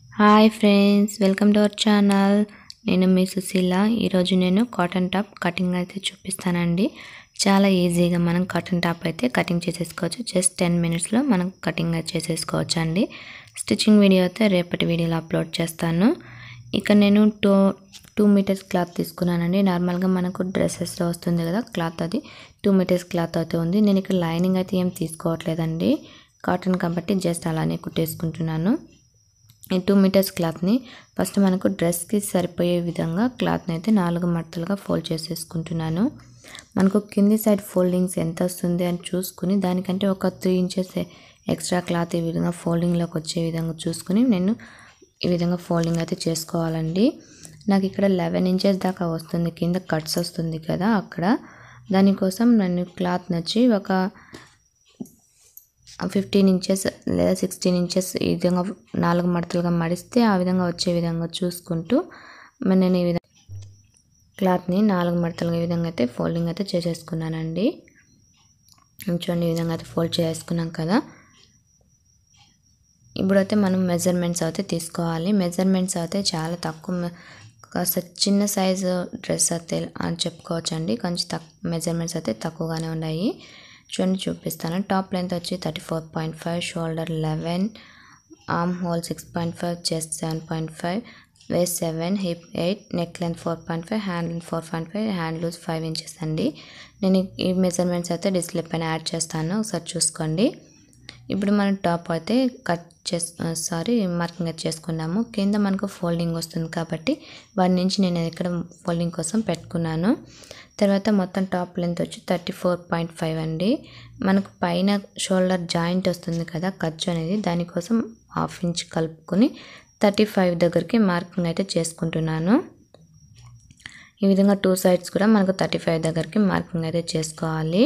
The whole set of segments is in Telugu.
hi friends welcome to our channel నేను మీ సుశీల ఈరోజు నేను కాటన్ టాప్ కటింగ్ అయితే చూపిస్తానండి చాలా ఈజీగా మనం కాటన్ టాప్ అయితే కటింగ్ చేసేసుకోవచ్చు జస్ట్ టెన్ మినిట్స్లో మనం కటింగ్ అయితే చేసేసుకోవచ్చు అండి స్టిచ్చింగ్ వీడియో అయితే రేపటి వీడియోలో అప్లోడ్ చేస్తాను ఇక నేను టూ టూ మీటర్స్ క్లాత్ తీసుకున్నానండి నార్మల్గా మనకు డ్రెస్సెస్లో వస్తుంది కదా క్లాత్ అది టూ మీటర్స్ క్లాత్ అయితే ఉంది నేను ఇక్కడ లైనింగ్ అయితే ఏం తీసుకోవట్లేదండి కాటన్ కాబట్టి జస్ట్ అలానే కుట్టేసుకుంటున్నాను ఈ టూ మీటర్స్ క్లాత్ని ఫస్ట్ మనకు డ్రెస్కి సరిపోయే విధంగా క్లాత్ని అయితే నాలుగు మడతలుగా ఫోల్డ్ చేసేసుకుంటున్నాను మనకు కింది సైడ్ ఫోల్డింగ్స్ ఎంత వస్తుంది అని చూసుకుని దానికంటే ఒక త్రీ ఇంచెస్ ఎక్స్ట్రా క్లాత్ ఈ విధంగా ఫోల్డింగ్లోకి వచ్చే విధంగా చూసుకుని నేను ఈ విధంగా ఫోల్డింగ్ అయితే చేసుకోవాలండి నాకు ఇక్కడ లెవెన్ ఇంచెస్ దాకా వస్తుంది కింద కట్స్ వస్తుంది కదా అక్కడ దానికోసం నేను క్లాత్ నచ్చి ఒక ఫిఫ్టీన్ ఇంచెస్ లేదా సిక్స్టీన్ ఇంచెస్ ఈ విధంగా నాలుగు మడతలుగా మడిస్తే ఆ విధంగా వచ్చే విధంగా చూసుకుంటూ మరి నేను ఈ విధంగా క్లాత్ని నాలుగు మడతలుగా ఈ విధంగా అయితే ఫోల్డింగ్ అయితే చేసేసుకున్నానండి చూడండి ఈ విధంగా అయితే ఫోల్డ్ చేసుకున్నాం కదా ఇప్పుడైతే మనం మెజర్మెంట్స్ అయితే తీసుకోవాలి మెజర్మెంట్స్ అయితే చాలా తక్కువ కాస్త చిన్న సైజు డ్రెస్ అయితే అని చెప్పుకోవచ్చు అండి కొంచెం తక్కువ మెజర్మెంట్స్ అయితే తక్కువగానే ఉన్నాయి చూడండి చూపిస్తాను టాప్ లెంత్ వచ్చి thirty four point five shoulder eleven arm hole six point five chest seven point five waist seven hip eight neck length four point five hand length four point five hand loose five inches అండి నేను ఈ మెజర్మెంట్స్ అయితే డిస్ప్లే పైన యాడ్ చేస్తాను ఒకసారి చూసుకోండి ఇప్పుడు మనం టాప్ అయితే కట్ చేస్ సారీ మార్కింగ్ అయితే చేసుకున్నాము కింద మనకు ఫోల్డింగ్ వస్తుంది కాబట్టి వాటి నుంచి నేను ఇక్కడ ఫోల్డింగ్ కోసం పెట్టుకున్నాను తర్వాత మొత్తం టాప్ లెంత్ వచ్చి థర్టీ ఫోర్ పాయింట్ ఫైవ్ అండి మనకు పైన షోల్డర్ జాయింట్ వస్తుంది కదా ఖర్చు అనేది దానికోసం హాఫ్ ఇంచ్ కలుపుకొని థర్టీ ఫైవ్ దగ్గరికి మార్కింగ్ అయితే చేసుకుంటున్నాను ఈ విధంగా టూ సైడ్స్ కూడా మనకు థర్టీ ఫైవ్ దగ్గరికి మార్కింగ్ అయితే చేసుకోవాలి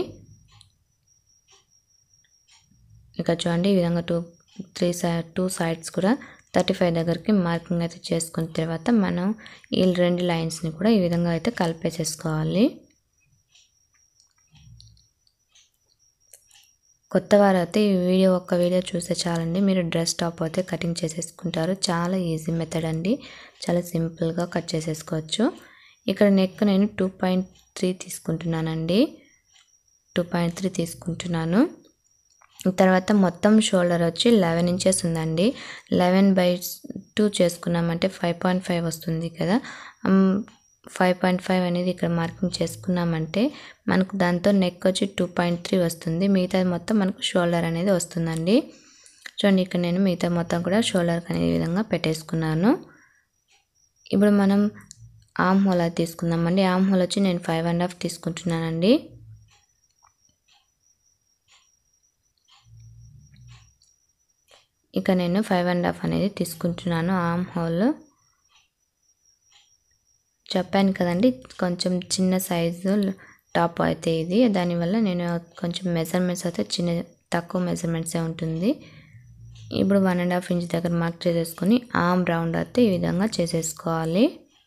ఇక చూడండి ఈ విధంగా two three side two sides కూడా థర్టీ ఫైవ్ దగ్గరికి మార్కింగ్ అయితే చేసుకున్న తర్వాత మనం ఈ రెండు లైన్స్ని కూడా ఈ విధంగా అయితే కలిపేసేసుకోవాలి కొత్త వారు అయితే ఈ వీడియో ఒక్క వీడియో చూస్తే చాలండి మీరు డ్రెస్ టాప్ అయితే కటింగ్ చేసేసుకుంటారు చాలా ఈజీ మెథడ్ అండి చాలా సింపుల్గా కట్ చేసేసుకోవచ్చు ఇక్కడ నెక్ నేను టూ పాయింట్ త్రీ తీసుకుంటున్నానండి టూ పాయింట్ త్రీ తీసుకుంటున్నాను తర్వాత మొత్తం షోల్డర్ వచ్చి లెవెన్ ఇంచెస్ ఉందండి లెవెన్ బై టూ చేసుకున్నామంటే ఫైవ్ పాయింట్ ఫైవ్ వస్తుంది కదా ఫైవ్ పాయింట్ ఫైవ్ అనేది ఇక్కడ మార్కింగ్ చేసుకున్నామంటే మనకు దాంతో నెక్ వచ్చి టూ పాయింట్ త్రీ వస్తుంది మిగతా మొత్తం మనకు షోల్డర్ అనేది వస్తుందండి చూడండి ఇక్కడ నేను మిగతా మొత్తం కూడా షోల్డర్ అనేది విధంగా పెట్టేసుకున్నాను ఇప్పుడు మనం ఆమ్ హోల్ అది తీసుకుందామండి ఆమ్ హోల్ వచ్చి నేను ఫైవ్ అండ్ హాఫ్ తీసుకుంటున్నానండి ఇక నేను ఫైవ్ అండ్ హాఫ్ అనేది తీసుకుంటున్నాను ఆమ్ హోల్ చెప్పాను కదండి కొంచెం చిన్న సైజు టాప్ అయితే ఇది దానివల్ల నేను కొంచెం మెజర్మెంట్స్ అయితే చిన్న తక్కువ మెజర్మెంట్సే ఉంటుంది ఇప్పుడు వన్ అండ్ హాఫ్ ఇంచ్ దగ్గర మార్క్ చేసేసుకొని ఆమ్ రౌండ్ అయితే ఈ విధంగా చేసేసుకోవాలి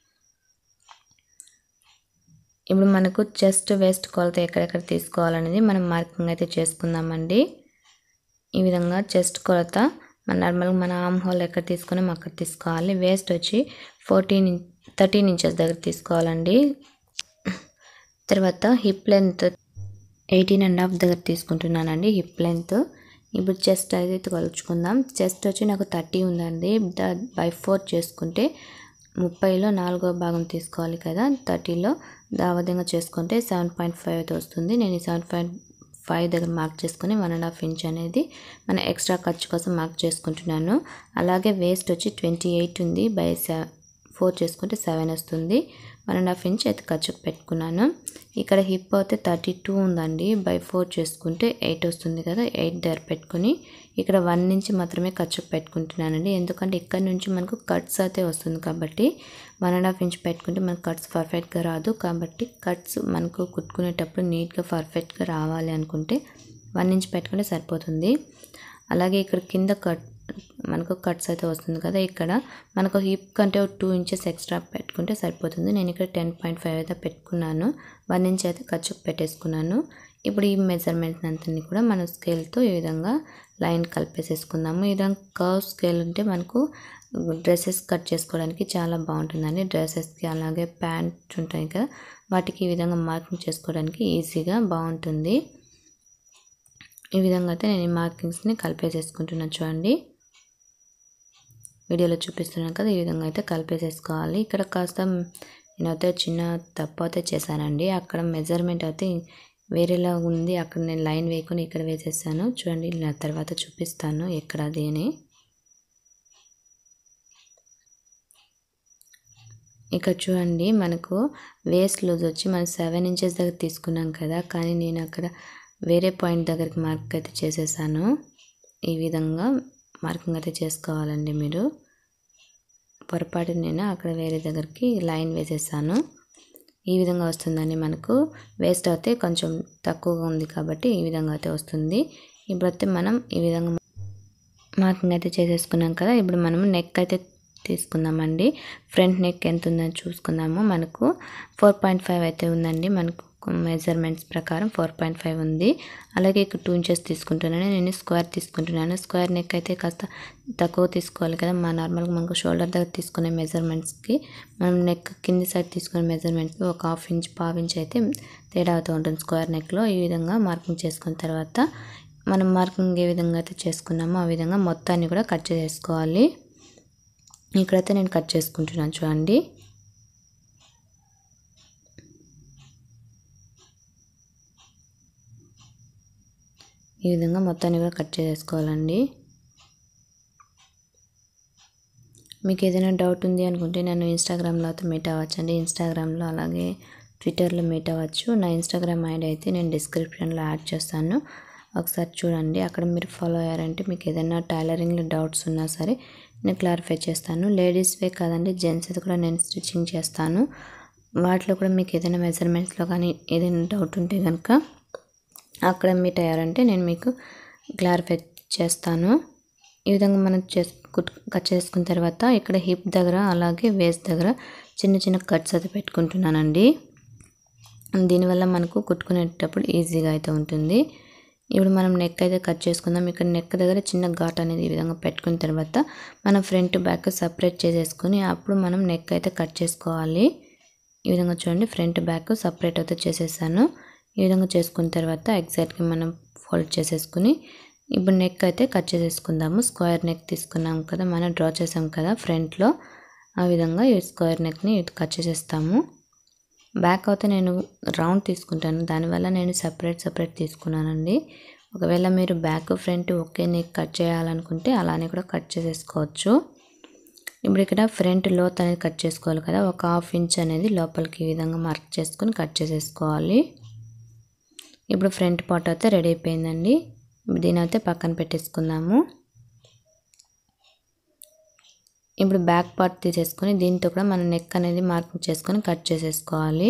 ఇప్పుడు మనకు చెస్ట్ వేస్ట్ కొలత ఎక్కడెక్కడ తీసుకోవాలనేది మనం మార్కింగ్ అయితే చేసుకుందామండి ఈ విధంగా చెస్ట్ కొలత మన నార్మల్గా మన ఆమ్ హోల్ ఎక్కడ తీసుకున్నాం అక్కడ తీసుకోవాలి వేస్ట్ వచ్చి ఫోర్టీన్ థర్టీన్ ఇంచెస్ దగ్గర తీసుకోవాలండి తర్వాత hip length eighteen and half దగ్గర తీసుకుంటున్నానండి హిప్ లెంత్ ఇప్పుడు చెస్ట్ అయితే కొలుచుకుందాం చెస్ట్ వచ్చి నాకు థర్టీ ఉందండి బై ఫోర్ చేసుకుంటే ముప్పైలో నాలుగో భాగం తీసుకోవాలి కదా థర్టీలో ఆ విధంగా చేసుకుంటే సెవెన్ పాయింట్ ఫైవ్ అయితే వస్తుంది నేను ఈ సెవెన్ పాయింట్ ఫైవ్ దగ్గర మార్క్ చేసుకొని వన్ అండ్ హాఫ్ ఇంచ్ అనేది మన ఎక్స్ట్రా ఖర్చు కోసం మార్క్ చేసుకుంటున్నాను అలాగే వేస్ట్ వచ్చి ట్వంటీ ఎయిట్ ఉంది బై ఫోర్ చేసుకుంటే సెవెన్ వస్తుంది వన్ అండ్ హాఫ్ ఇంచ్ అయితే ఖర్చు పెట్టుకున్నాను ఇక్కడ హిప్ అయితే థర్టీ టూ ఉందండి బై ఫోర్ చేసుకుంటే ఎయిట్ వస్తుంది కదా ఎయిట్ దగ్గర పెట్టుకుని ఇక్కడ వన్ నుంచి మాత్రమే ఖర్చు పెట్టుకుంటున్నానండి ఎందుకంటే ఇక్కడ నుంచి మనకు కట్స్ అయితే వస్తుంది కాబట్టి వన్ అండ్ హాఫ్ ఇంచ్ పెట్టుకుంటే మనకు కట్స్ పర్ఫెక్ట్గా రాదు కాబట్టి కట్స్ మనకు కుట్టుకునేటప్పుడు నీట్గా పర్ఫెక్ట్గా రావాలి అనుకుంటే వన్ ఇంచ్ పెట్టుకుంటే సరిపోతుంది అలాగే ఇక్కడ కింద కట్ మనకు కట్స్ అయితే వస్తుంది కదా ఇక్కడ మనకు హిప్ కంటే టూ ఇంచెస్ ఎక్స్ట్రా పెట్టుకుంటే సరిపోతుంది నేను ఇక్కడ టెన్ పాయింట్ ఫైవ్ అయితే పెట్టుకున్నాను వన్ ఇంచ్ అయితే ఖర్చు పెట్టేసుకున్నాను ఇప్పుడు ఈ మెజర్మెంట్ అంతని కూడా మన స్కేల్తో ఈ విధంగా లైన్ కలిపేసేసుకుందాము ఈ విధంగా కర్వ్ స్కేల్ ఉంటే మనకు డ్రెస్సెస్ కట్ చేసుకోవడానికి చాలా బాగుంటుందండి డ్రెస్సెస్కి అలాగే ప్యాంట్ ఉంటాయి కదా వాటికి ఈ విధంగా మార్కింగ్ చేసుకోవడానికి ఈజీగా బాగుంటుంది ఈ విధంగా అయితే నేను ఈ మార్కింగ్స్ని కలిపేసేసుకుంటున్నాను చూడండి వీడియోలో చూపిస్తున్నాను కదా ఈ విధంగా అయితే కలిపేసేసుకోవాలి ఇక్కడ కాస్త నేనైతే చిన్న తప్పు అయితే చేశానండి అక్కడ మెజర్మెంట్ అయితే వేరేలా ఉంది అక్కడ నేను లైన్ వేయకుండా ఇక్కడ వేసేసాను చూడండి నా తర్వాత చూపిస్తాను ఎక్కడ అది అని ఇక్కడ చూడండి మనకు వేస్ట్ లూజ్ వచ్చి మనం సెవెన్ ఇంచెస్ దగ్గర తీసుకున్నాం కదా కానీ నేను అక్కడ వేరే పాయింట్ దగ్గరికి మార్క్ అయితే చేసేసాను ఈ విధంగా మార్కింగ్ అయితే చేసుకోవాలండి మీరు పొరపాటు నేను అక్కడ వేరే దగ్గరికి లైన్ వేసేసాను ఈ విధంగా వస్తుందండి మనకు వేస్ట్ అయితే కొంచెం తక్కువగా ఉంది కాబట్టి ఈ విధంగా అయితే వస్తుంది ఇప్పుడైతే మనం ఈ విధంగా మార్కింగ్ అయితే చేసేసుకున్నాం కదా ఇప్పుడు మనం నెక్ అయితే తీసుకుందామండి ఫ్రంట్ నెక్ ఎంత ఉందని చూసుకుందాము మనకు ఫోర్ పాయింట్ ఫైవ్ అయితే ఉందండి మనకు మెజర్మెంట్స్ ప్రకారం ఫోర్ పాయింట్ ఫైవ్ ఉంది అలాగే ఇక్కడ టూ ఇంచెస్ తీసుకుంటున్నాను నేను స్క్వేర్ తీసుకుంటున్నాను స్క్వేర్ నెక్ అయితే కాస్త తక్కువ తీసుకోవాలి కదా మా నార్మల్గా మనకు షోల్డర్ దగ్గర తీసుకునే మెజర్మెంట్స్కి మనం నెక్ కింది సైడ్ తీసుకునే మెజర్మెంట్కి ఒక హాఫ్ ఇంచ్ పావు ఇంచ్ అయితే తేడా అవుతూ ఉంటుంది స్క్వేర్ నెక్లో ఈ విధంగా మార్కింగ్ చేసుకున్న తర్వాత మనం మార్కింగ్ ఏ విధంగా అయితే చేసుకున్నామో ఆ విధంగా మొత్తాన్ని కూడా కట్ చేసుకోవాలి ఇక్కడైతే నేను కట్ చేసుకుంటున్నాను చూడండి ఈ విధంగా మొత్తాన్ని కూడా కట్ చేసుకోవాలండి మీకు ఏదైనా డౌట్ ఉంది అనుకుంటే నన్ను ఇన్స్టాగ్రామ్లో అయితే మీట్ అవ్వచ్చు అండి ఇన్స్టాగ్రామ్లో అలాగే ట్విట్టర్లో మీట్ అవ్వచ్చు నా ఇన్స్టాగ్రామ్ ఐడి అయితే నేను డిస్క్రిప్షన్లో యాడ్ చేస్తాను ఒకసారి చూడండి అక్కడ మీరు ఫాలో అయ్యారంటే మీకు ఏదైనా టైలరింగ్లో డౌట్స్ ఉన్నా సరే నేను క్లారిఫై చేస్తాను లేడీస్వే కాదండి జెంట్స్ కూడా నేను స్టిచ్చింగ్ చేస్తాను వాటిలో కూడా మీకు ఏదైనా మెజర్మెంట్స్లో కానీ ఏదైనా డౌట్ ఉంటే కనుక అక్కడ మీట్ అయ్యారంటే నేను మీకు క్లారిఫై చేస్తాను ఈ విధంగా మనం చేసు కట్ చేసుకున్న తర్వాత ఇక్కడ హిప్ దగ్గర అలాగే వేస్ట్ దగ్గర చిన్న చిన్న కట్స్ అయితే పెట్టుకుంటున్నానండి దీనివల్ల మనకు కుట్టుకునేటప్పుడు ఈజీగా అయితే ఉంటుంది ఇప్పుడు మనం నెక్ అయితే కట్ చేసుకుందాం ఇక్కడ నెక్ దగ్గర చిన్న ఘాట్ అనేది ఈ విధంగా పెట్టుకున్న తర్వాత మనం ఫ్రంట్ బ్యాక్ సపరేట్ చేసేసుకుని అప్పుడు మనం నెక్ అయితే కట్ చేసుకోవాలి ఈ విధంగా చూడండి ఫ్రంట్ బ్యాక్ సపరేట్ అయితే చేసేసాను ఈ విధంగా చేసుకున్న తర్వాత ఎగ్జాక్ట్గా మనం ఫోల్డ్ చేసేసుకుని ఇప్పుడు నెక్ అయితే కట్ చేసేసుకుందాము స్క్వేర్ నెక్ తీసుకున్నాం కదా మనం డ్రా చేసాం కదా ఫ్రంట్లో ఆ విధంగా ఈ స్క్వేర్ నెక్ని కట్ చేసేస్తాము బ్యాక్ అయితే నేను రౌండ్ తీసుకుంటాను దానివల్ల నేను సపరేట్ సపరేట్ తీసుకున్నానండి ఒకవేళ మీరు బ్యాక్ ఫ్రంట్ ఒకే నెక్ కట్ చేయాలనుకుంటే అలానే కూడా కట్ చేసేసుకోవచ్చు ఇప్పుడు ఇక్కడ ఫ్రంట్ లోత్ అనేది కట్ చేసుకోవాలి కదా ఒక హాఫ్ ఇంచ్ అనేది లోపలికి ఈ విధంగా మార్క్ చేసుకొని కట్ చేసేసుకోవాలి ఇప్పుడు ఫ్రంట్ పార్ట్ అయితే రెడీ అయిపోయిందండి దీని అయితే పక్కన పెట్టేసుకుందాము ఇప్పుడు బ్యాక్ పార్ట్ తీసేసుకొని దీంతో కూడా మన నెక్ అనేది మార్కింగ్ చేసుకొని కట్ చేసేసుకోవాలి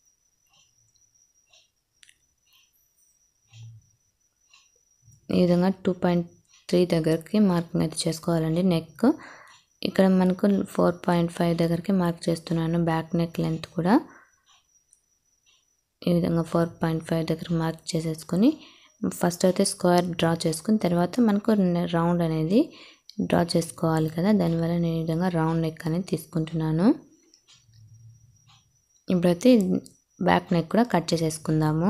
ఈ విధంగా టూ పాయింట్ త్రీ దగ్గరికి మార్కింగ్ అయితే చేసుకోవాలండి నెక్ ఇక్కడ మనకు ఫోర్ పాయింట్ ఫైవ్ దగ్గరికి మార్క్ చేస్తున్నాను బ్యాక్ నెక్ లెంత్ కూడా ఈ విధంగా ఫోర్ పాయింట్ ఫైవ్ దగ్గర మార్క్ చేసేసుకొని ఫస్ట్ అయితే స్క్వేర్ డ్రా చేసుకుని తర్వాత మనకు రౌండ్ అనేది డ్రా చేసుకోవాలి కదా దానివల్ల నేను ఈ విధంగా రౌండ్ నెక్ అనేది తీసుకుంటున్నాను ఇప్పుడైతే బ్యాక్ నెక్ కూడా కట్ చేసేసుకుందాము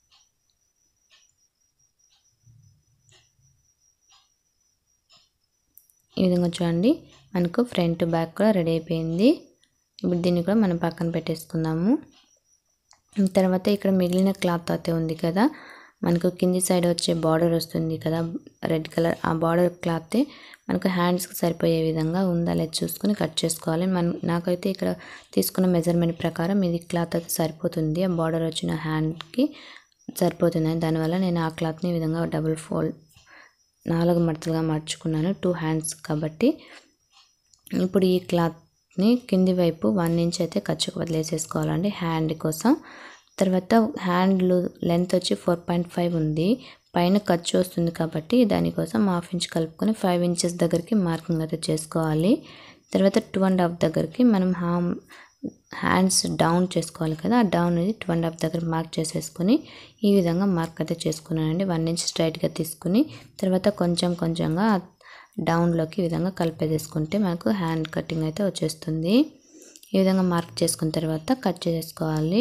ఈ విధంగా చూడండి మనకు ఫ్రంట్ బ్యాక్ కూడా రెడీ అయిపోయింది ఇప్పుడు దీన్ని కూడా మనం పక్కన పెట్టేసుకుందాము తర్వాత ఇక్కడ మిగిలిన క్లాత్ అయితే ఉంది కదా మనకు కింది సైడ్ వచ్చే బార్డర్ వస్తుంది కదా రెడ్ కలర్ ఆ బార్డర్ క్లాత్ మనకు హ్యాండ్స్కి సరిపోయే విధంగా ఉందా లేదా చూసుకొని కట్ చేసుకోవాలి మనం నాకైతే ఇక్కడ తీసుకున్న మెజర్మెంట్ ప్రకారం ఇది క్లాత్ అయితే సరిపోతుంది ఆ బార్డర్ వచ్చిన హ్యాండ్కి సరిపోతుంది దానివల్ల నేను ఆ క్లాత్ని ఈ విధంగా డబుల్ ఫోల్డ్ నాలుగు మడతలుగా మార్చుకున్నాను టూ హ్యాండ్స్ కాబట్టి ఇప్పుడు ఈ క్లాత్ని కింది వైపు వన్ ఇంచ్ అయితే ఖర్చుకు వదిలేసేసుకోవాలండి హ్యాండ్ కోసం తర్వాత హ్యాండ్ లెంత్ వచ్చి ఫోర్ పాయింట్ ఫైవ్ ఉంది పైన ఖర్చు వస్తుంది కాబట్టి దానికోసం హాఫ్ ఇంచ్ కలుపుకొని ఫైవ్ ఇంచెస్ దగ్గరికి మార్కింగ్ అయితే చేసుకోవాలి తర్వాత టూ అండ్ హాఫ్ దగ్గరికి మనం హామ్ హ్యాండ్స్ డౌన్ చేసుకోవాలి కదా ఆ డౌన్ అనేది టూ అండ్ హాఫ్ దగ్గర మార్క్ చేసేసుకుని ఈ విధంగా మార్క్ అయితే చేసుకున్నానండి వన్ ఇంచ్ స్ట్రైట్గా తీసుకుని తర్వాత కొంచెం కొంచెంగా డౌన్లోకి ఈ విధంగా కలిపేసేసుకుంటే మనకు హ్యాండ్ కటింగ్ అయితే వచ్చేస్తుంది ఈ విధంగా మార్క్ చేసుకున్న తర్వాత కట్ చేసుకోవాలి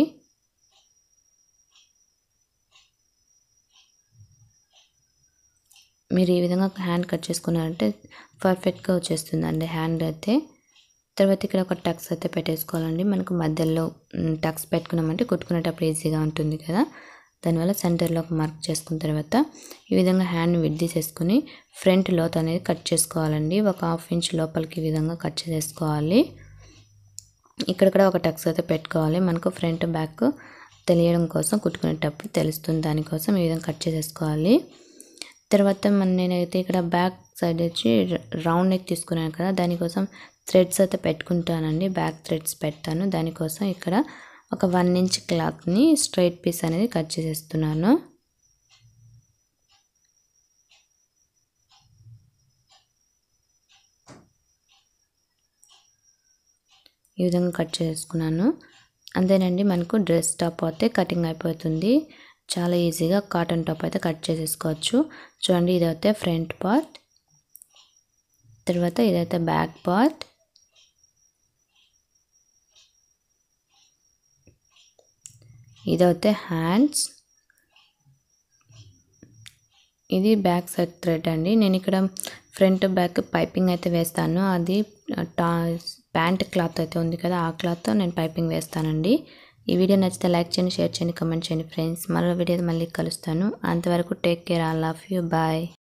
మీరు ఈ విధంగా హ్యాండ్ కట్ చేసుకున్నారంటే పర్ఫెక్ట్గా వచ్చేస్తుందండి హ్యాండ్ అయితే తర్వాత ఇక్కడ ఒక టక్స్ అయితే పెట్టేసుకోవాలండి మనకు మధ్యలో టక్స్ పెట్టుకున్నామంటే కుట్టుకునేటప్పుడు ఈజీగా ఉంటుంది కదా దానివల్ల సెంటర్లో ఒక మార్క్ చేసుకున్న తర్వాత ఈ విధంగా హ్యాండ్ విడ్దీసేసుకుని ఫ్రంట్ లోత్ అనేది కట్ చేసుకోవాలండి ఒక హాఫ్ ఇంచ్ లోపలికి ఈ విధంగా కట్ చేసుకోవాలి ఇక్కడ కూడా ఒక టక్స్ అయితే పెట్టుకోవాలి మనకు ఫ్రంట్ బ్యాక్ తెలియడం కోసం కుట్టుకునేటప్పుడు తెలుస్తుంది దానికోసం ఈ విధంగా కట్ చేసేసుకోవాలి తర్వాత మన నేనైతే ఇక్కడ బ్యాక్ సైడ్ వచ్చి రౌండ్ నెక్ తీసుకున్నాను కదా దానికోసం థ్రెడ్స్ అయితే పెట్టుకుంటానండి బ్యాక్ థ్రెడ్స్ పెడతాను దానికోసం ఇక్కడ ఒక వన్ ఇంచ్ క్లాత్ని స్ట్రైట్ పీస్ అనేది కట్ చేసేస్తున్నాను ఈ విధంగా కట్ చేసుకున్నాను అంతేనండి మనకు డ్రెస్ టాప్ అయితే కటింగ్ అయిపోతుంది చాలా ఈజీగా కాటన్ టాప్ అయితే కట్ చేసేసుకోవచ్చు చూడండి ఇదైతే ఫ్రంట్ పార్ట్ తర్వాత ఇదైతే బ్యాక్ పార్ట్ ఇదైతే హ్యాండ్స్ ఇది బ్యాక్ సైడ్ థ్రెడ్ అండి నేను ఇక్కడ ఫ్రంట్ బ్యాక్ పైపింగ్ అయితే వేస్తాను అది టా ప్యాంట్ క్లాత్ అయితే ఉంది కదా ఆ క్లాత్తో నేను పైపింగ్ వేస్తానండి ఈ వీడియో నచ్చితే లైక్ చేయండి షేర్ చేయండి కమెంట్ చేయండి ఫ్రెండ్స్ మరో వీడియో మళ్ళీ కలుస్తాను అంతవరకు take care all of you bye